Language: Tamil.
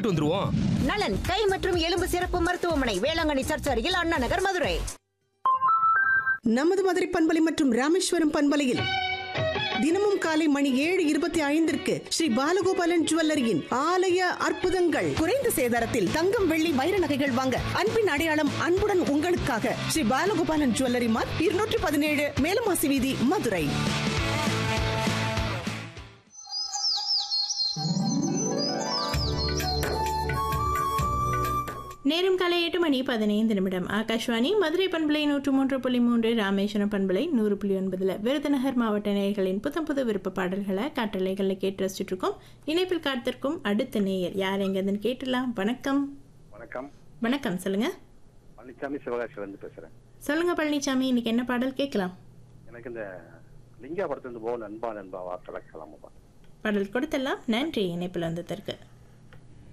போயிட்டு வந்துருவோம் நலன் கை மற்றும் எலும்பு சிறப்பு மருத்துவமனை வேளாங்கண்ணி சர்ச் அருகில் அண்ணா நகர் மதுரை நமது மதுரை பண்பலை மற்றும் ராமேஸ்வரம் பண்பலையில் தினமும் காலை மணி ஏழு இருபத்தி ஐந்திற்கு ஸ்ரீ பாலகோபாலன் ஜுவல்லரியின் ஆலய அற்புதங்கள் குறைந்த சேதாரத்தில் தங்கம் வெள்ளி வைர நகைகள் வாங்க அன்பின் அடையாளம் அன்புடன் உங்களுக்காக ஸ்ரீ பாலகோபாலன் ஜுவல்லரி மார்க் இருநூற்றி பதினேழு மேலமாசி வீதி மதுரை நேரம் காலை எட்டு மணி பதினைந்து நிமிடம் ஆகாஷ்வாணி மதுரை பண்பலை நூற்று மூன்று புள்ளி மூன்று ராமேஸ்வரம் பண்பலை நூறு புள்ளி ஒன்பதுல விருதுநகர் மாவட்ட நேயர்களின் புத்தம் புது விருப்ப பாடல்களை காட்டலைகளில் கேட்டு ரசிச்சுட்டு இருக்கோம் இணைப்பில் காத்திருக்கும் அடுத்த நேயர் யார் எங்கேருந்து கேட்டுலாம் வணக்கம் வணக்கம் வணக்கம் சொல்லுங்க பழனிசாமி சிவகாசியில இருந்து பேசுறேன் சொல்லுங்க பழனிசாமி இன்னைக்கு என்ன பாடல் கேட்கலாம் எனக்கு இந்த லிங்கா படத்துல இருந்து போ நண்பா நண்பா வார்த்தை கலாமப்பா பாடல் கொடுத்தலாம் நன்றி இணைப்பில் வந்ததற்கு